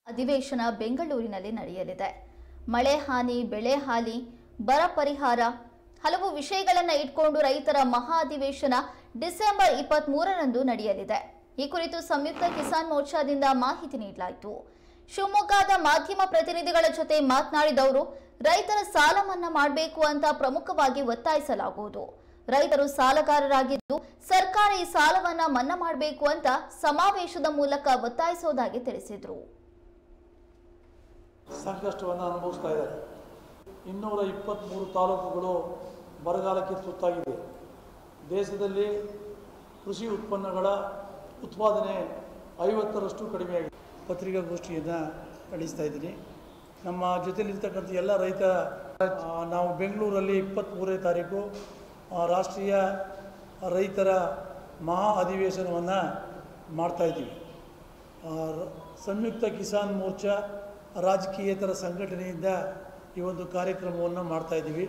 ಅಧಿವೇಶನ ಬೆಂಗಳೂರಿನಲ್ಲಿ ನಡೆಯಲಿದೆ ಮಳೆ ಹಾನಿ ಬೆಳೆ ಹಾನಿ ಬರ ಪರಿಹಾರ ಹಲವು ವಿಷಯಗಳನ್ನು ಇಟ್ಕೊಂಡು ರೈತರ ಮಹಾ ಅಧಿವೇಶನ ಡಿಸೆಂಬರ್ ಇಪ್ಪತ್ತ್ ಮೂರರಂದು ನಡೆಯಲಿದೆ ಈ ಕುರಿತು ಸಂಯುಕ್ತ ಕಿಸಾನ್ ಮೋರ್ಚಾದಿಂದ ಮಾಹಿತಿ ನೀಡಲಾಯಿತು ಶಿವಮೊಗ್ಗದ ಮಾಧ್ಯಮ ಪ್ರತಿನಿಧಿಗಳ ಜೊತೆ ಮಾತನಾಡಿದವರು ರೈತರ ಸಾಲ ಮನ್ನಾ ಮಾಡಬೇಕು ಅಂತ ಪ್ರಮುಖವಾಗಿ ಒತ್ತಾಯಿಸಲಾಗುವುದು ರೈತರು ಸಾಲಗಾರರಾಗಿದ್ದು ಸರ್ಕಾರ ಈ ಸಾಲವನ್ನ ಮನ್ನಾ ಮಾಡಬೇಕು ಅಂತ ಸಮಾವೇಶದ ಮೂಲಕ ಒತ್ತಾಯಿಸುವುದಾಗಿ ತಿಳಿಸಿದರು ಸಂಕಷ್ಟವನ್ನು ಅನುಭವಿಸ್ತಾ ಇದ್ದಾರೆ ಇನ್ನೂರ ಇಪ್ಪತ್ತ್ಮೂರು ತಾಲೂಕುಗಳು ಬರಗಾಲಕ್ಕೆ ತುತ್ತಾಗಿದೆ ದೇಶದಲ್ಲಿ ಕೃಷಿ ಉತ್ಪನ್ನಗಳ ಉತ್ಪಾದನೆ ಐವತ್ತರಷ್ಟು ಕಡಿಮೆಯಾಗಿದೆ ಪತ್ರಿಕಾಗೋಷ್ಠಿಯನ್ನು ನಡೆಸ್ತಾ ಇದ್ದೀನಿ ನಮ್ಮ ಜೊತೆಲಿರ್ತಕ್ಕಂಥ ಎಲ್ಲ ರೈತ ಆ, ನಾವು ಬೆಂಗಳೂರಲ್ಲಿ ಇಪ್ಪತ್ತ್ಮೂರನೇ ತಾರೀಕು ಆ, ರಾಷ್ಟ್ರೀಯ ರೈತರ ಮಹಾ ಅಧಿವೇಶನವನ್ನು ಮಾಡ್ತಾಯಿದ್ದೀವಿ ಆ, ರ- ಸಂಯುಕ್ತ ಕಿಸಾನ್ ಮೋರ್ಚಾ ರಾಜಕೀಯೇತರ ಸಂಘಟನೆಯಿಂದ ಈ ಒಂದು ಕಾರ್ಯಕ್ರಮವನ್ನು ಮಾಡ್ತಾಯಿದ್ದೀವಿ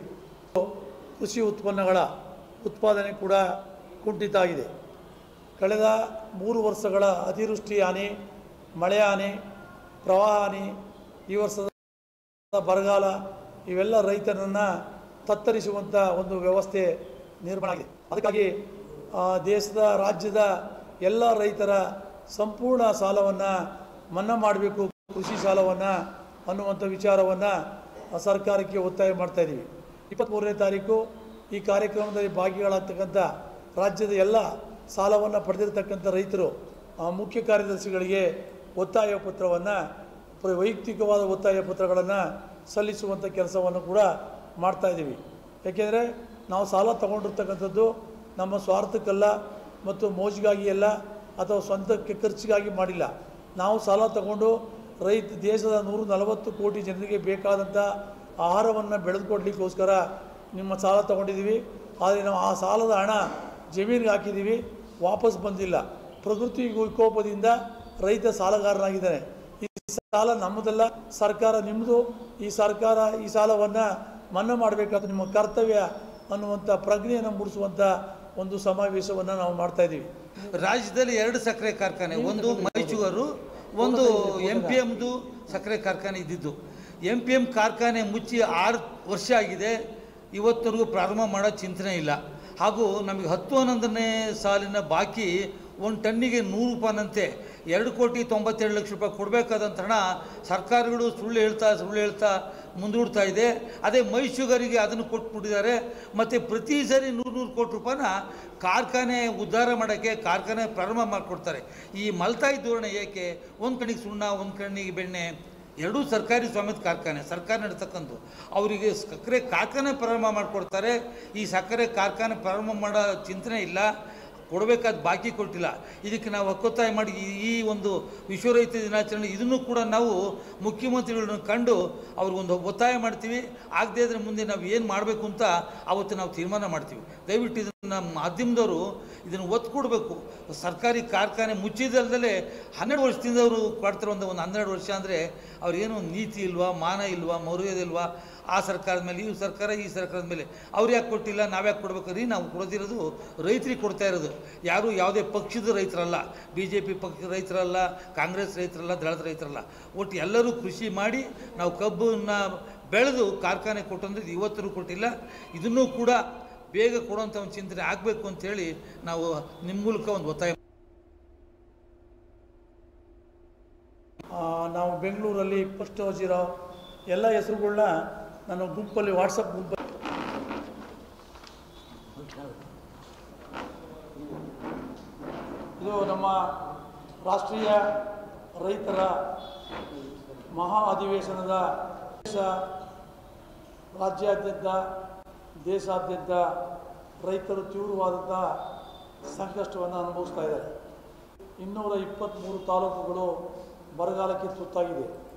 ಕೃಷಿ ಉತ್ಪನ್ನಗಳ ಉತ್ಪಾದನೆ ಕೂಡ ಕುಂಠಿತ ಆಗಿದೆ ಕಳೆದ ಮೂರು ವರ್ಷಗಳ ಅತಿವೃಷ್ಟಿ ಹಾನಿ ಮಳೆ ಹಾನಿ ಪ್ರವಾಹ ಹಾನಿ ಈ ವರ್ಷದ ಬರಗಾಲ ಇವೆಲ್ಲ ರೈತರನ್ನು ತತ್ತರಿಸುವಂಥ ಒಂದು ವ್ಯವಸ್ಥೆ ನಿರ್ಮಾಣ ಆಗಿದೆ ಅದಕ್ಕಾಗಿ ಆ, ದೇಶದ ರಾಜ್ಯದ ಎಲ್ಲ ರೈತರ ಸಂಪೂರ್ಣ ಸಾಲವನ್ನು ಮನ್ನಾ ಮಾಡಬೇಕು ಕೃಷಿ ಸಾಲವನ್ನು ಅನ್ನುವಂಥ ವಿಚಾರವನ್ನು ಸರ್ಕಾರಕ್ಕೆ ಒತ್ತಾಯ ಮಾಡ್ತಾ ಇದ್ದೀವಿ ಇಪ್ಪತ್ತ್ಮೂರನೇ ತಾರೀಕು ಈ ಕಾರ್ಯಕ್ರಮದಲ್ಲಿ ಭಾಗಿಗಳಾಗ್ತಕ್ಕಂಥ ರಾಜ್ಯದ ಎಲ್ಲ ಸಾಲವನ್ನು ಪಡೆದಿರತಕ್ಕಂಥ ರೈತರು ಆ, ಮುಖ್ಯ ಕಾರ್ಯದರ್ಶಿಗಳಿಗೆ ಒತ್ತಾಯ ಪತ್ರವನ್ನು ಪ್ರ- ವೈಯಕ್ತಿಕವಾದ ಒತ್ತಾಯ ಪತ್ರಗಳನ್ನು ಸಲ್ಲಿಸುವಂಥ ಕೆಲಸವನ್ನು ಕೂಡ ಮಾಡ್ತಾ ಇದ್ದೀವಿ ಯಾಕೆಂದರೆ ನಾವು ಸಾಲ ತಗೊಂಡಿರ್ತಕ್ಕಂಥದ್ದು ನಮ್ಮ ಸ್ವಾರ್ಥಕ್ಕಲ್ಲ ಮತ್ತು ಮೋಜಿಗಾಗಿ ಅಲ್ಲ ಅಥವಾ ಸ್ವಂತಕ್ಕೆ ಖರ್ಚಿಗಾಗಿ ಮಾಡಿಲ್ಲ ನಾವು ಸಾಲ ತಗೊಂಡು ರೈತ ದೇಶದ ನೂರ ನಲವತ್ತು ಕೋಟಿ ಜನರಿಗೆ ಬೇಕಾದಂಥ ಆಹಾರವನ್ನು ಬೆಳೆದುಕೊಡ್ಲಿಕ್ಕೋಸ್ಕರ ನಿಮ್ಮ ಸಾಲ ತಗೊಂಡಿದ್ದೀವಿ ಆದರೆ ನಾವು ಆ ಸಾಲದ ಹಣ ಜಮೀನಿಗೆ ಹಾಕಿದ್ದೀವಿ ವಾಪಸ್ ಬಂದಿಲ್ಲ ಪ್ರಕೃತಿ ವಿಕೋಪದಿಂದ ರೈತ ಸಾಲಗಾರನಾಗಿದ್ದಾನೆ ಈ ಸಾಲ ನಮ್ಮದಲ್ಲ ಸರ್ಕಾರ ನಿಮ್ಮದು ಈ ಸರ್ಕಾರ ಈ ಸಾಲವನ್ನು ಮನ್ನಾ ಮಾಡಬೇಕಾದ ನಿಮ್ಮ ಕರ್ತವ್ಯ ಅನ್ನುವಂಥ ಪ್ರಜ್ಞೆಯನ್ನು ಮೂಡಿಸುವಂಥ ಒಂದು ಸಮಾವೇಶವನ್ನು ನಾವು ಮಾಡ್ತಾ ಇದ್ದೀವಿ ರಾಜ್ಯದಲ್ಲಿ ಎರಡು ಸಕ್ಕರೆ ಕಾರ್ಖಾನೆ ಒಂದು ಮೈಚೂರು ಒಂದು ಎಂ ಪಿ ಎಮ್ದು ಸಕ್ಕರೆ ಕಾರ್ಖಾನೆ ಇದ್ದಿದ್ದು ಎಂ ಪಿ ಎಮ್ ಕಾರ್ಖಾನೆ ಮುಚ್ಚಿ ಆರು ವರ್ಷ ಆಗಿದೆ ಇವತ್ತರೆಗೂ ಪ್ರಾರಂಭ ಮಾಡೋ ಚಿಂತನೆ ಇಲ್ಲ ಹಾಗೂ ನಮಗೆ ಹತ್ತು ಹನ್ನೊಂದನೇ ಸಾಲಿನ ಬಾಕಿ ಒಂದು ಟನ್ನಿಗೆ ನೂರು ರೂಪಾಯಿನಂತೆ ಎರಡು ಕೋಟಿ ತೊಂಬತ್ತೆರಡು ಲಕ್ಷ ರೂಪಾಯಿ ಕೊಡಬೇಕಾದಂಥ ಹಣ ಸರ್ಕಾರಗಳು ಸುಳ್ಳು ಹೇಳ್ತಾ ಸುಳ್ಳು ಹೇಳ್ತಾ ಮುಂದೂಡ್ತಾ ಇದೆ ಅದೇ ಮೈಸೂರಿಗೆ ಅದನ್ನು ಕೊಟ್ಬಿಟ್ಟಿದ್ದಾರೆ ಮತ್ತು ಪ್ರತಿ ಸರಿ ನೂರು ನೂರು ಕೋಟಿ ರೂಪಾಯಿನ ಕಾರ್ಖಾನೆ ಉದ್ಧಾರ ಮಾಡೋಕ್ಕೆ ಕಾರ್ಖಾನೆ ಪ್ರಾರಂಭ ಮಾಡಿಕೊಡ್ತಾರೆ ಈ ಮಲ್ತಾಯಿ ಧೋರಣೆ ಏಕೆ ಒಂದು ಕಣ್ಣಿಗೆ ಸುಣ್ಣ ಒಂದು ಕಣ್ಣಿಗೆ ಬೆಣ್ಣೆ ಎರಡೂ ಸರ್ಕಾರಿ ಸ್ವಾಮ್ಯದ ಕಾರ್ಖಾನೆ ಸರ್ಕಾರ ನಡೆತಕ್ಕಂಥ ಅವರಿಗೆ ಸಕ್ಕರೆ ಕಾರ್ಖಾನೆ ಪ್ರಾರಂಭ ಮಾಡಿಕೊಡ್ತಾರೆ ಈ ಸಕ್ಕರೆ ಕಾರ್ಖಾನೆ ಪ್ರಾರಂಭ ಮಾಡೋ ಚಿಂತನೆ ಇಲ್ಲ ಕೊಡಬೇಕಾದ ಬಾಕಿ ಕೊಟ್ಟಿಲ್ಲ ಇದಕ್ಕೆ ನಾವು ಒಕ್ಕೊತ್ತಾಯ ಮಾಡಿ ಈ- ಈ ಒಂದು ವಿಶ್ವ ರೈತ ದಿನಾಚರಣೆ ಇದನ್ನು ಕೂಡ ನಾವು ಮುಖ್ಯಮಂತ್ರಿಗಳನ್ನ ಕಂಡು ಅವ್ರಿಗೊಂದು ಒತ್ತಾಯ ಮಾಡ್ತೀವಿ ಆಗದೇ ಇದ್ರೆ ಮುಂದೆ ನಾವು ಏನು ಮಾಡಬೇಕು ಅಂತ ಅವತ್ತು ನಾವು ತೀರ್ಮಾನ ಮಾಡ್ತೀವಿ ದಯವಿಟ್ಟು ಇದನ್ನು ಮಾಧ್ಯಮದವರು ಇದನ್ನು ಒತ್ತು ಕೊಡಬೇಕು ಸರ್ಕಾರಿ ಕಾರ್ಖಾನೆ ಮುಚ್ಚಿದಲ್ದಲೇ ಹನ್ನೆರಡು ವರ್ಷದಿಂದ ಅವರು ಕೊಡ್ತಿರೋ ಒಂದು ಒಂದು ಹನ್ನೆರಡು ವರ್ಷ ಅಂದರೆ ಅವ್ರಿಗೇನು ನೀತಿ ಇಲ್ವಾ ಮಾನ ಇಲ್ವಾ ಮೌರ್ಯದ ಇಲ್ವಾ ಆ ಸರ್ಕಾರದ ಮೇಲೆ ಈ ಸರ್ಕಾರ ಈ ಸರ್ಕಾರದ ಮೇಲೆ ಅವ್ರು ಯಾಕೆ ಕೊಟ್ಟಿಲ್ಲ ನಾವ್ಯಾಕೆ ಕೊಡ್ಬೇಕ್ರಿ ನಾವು ಕೊಡೋದಿರೋದು ರೈತರಿಗೆ ಕೊಡ್ತಾ ಇರೋದು ಯಾರು ಯಾವುದೇ ಪಕ್ಷದ ರೈತರಲ್ಲ ಬಿ ಜೆ ಪಿ ಪಕ್ಷದ ರೈತರಲ್ಲ ಕಾಂಗ್ರೆಸ್ ರೈತರಲ್ಲ ದಳದ ರೈತರಲ್ಲ ಒಟ್ಟು ಎಲ್ಲರೂ ಕೃಷಿ ಮಾಡಿ ನಾವು ಕಬ್ಬನ್ನು ಬೆಳೆದು ಕಾರ್ಖಾನೆ ಕೊಟ್ಟಂದ್ರೆ ಇದು ಇವತ್ತರೂ ಕೊಟ್ಟಿಲ್ಲ ಇದನ್ನೂ ಕೂಡ ಬೇಗ ಕೊಡುವಂಥ ಒಂದು ಚಿಂತನೆ ಆಗಬೇಕು ಅಂತೇಳಿ ನಾವು ನಿಮ್ಮ ಮೂಲಕ ಒಂದು ಒತ್ತಾಯ ಆ, ನಾವು ಬೆಂಗಳೂರಲ್ಲಿ ಫಸ್ಟ್ ಹೋಗಿರೋ ಎಲ್ಲ ಹೆಸರುಗಳನ್ನ ನಾನು ಗುಂಪಲ್ಲಿ ವಾಟ್ಸಪ್ ಗುಂಪಲ್ಲಿ ಇದು ನಮ್ಮ ರಾಷ್ಟ್ರೀಯ ರೈತರ ಮಹಾ ಅಧಿವೇಶನದ ದೇಶ ರಾಜ್ಯಾದ್ಯಂತ ದೇಶಾದ್ಯಂತ ರೈತರು ತೀವ್ರವಾದಂಥ ಸಂಕಷ್ಟವನ್ನು ಅನುಭವಿಸ್ತಾ ಇದ್ದಾರೆ ಇನ್ನೂರ ಇಪ್ಪತ್ತ್ಮೂರು ತಾಲೂಕುಗಳು ಬರಗಾಲಕ್ಕೆ ತುತ್ತಾಗಿದೆ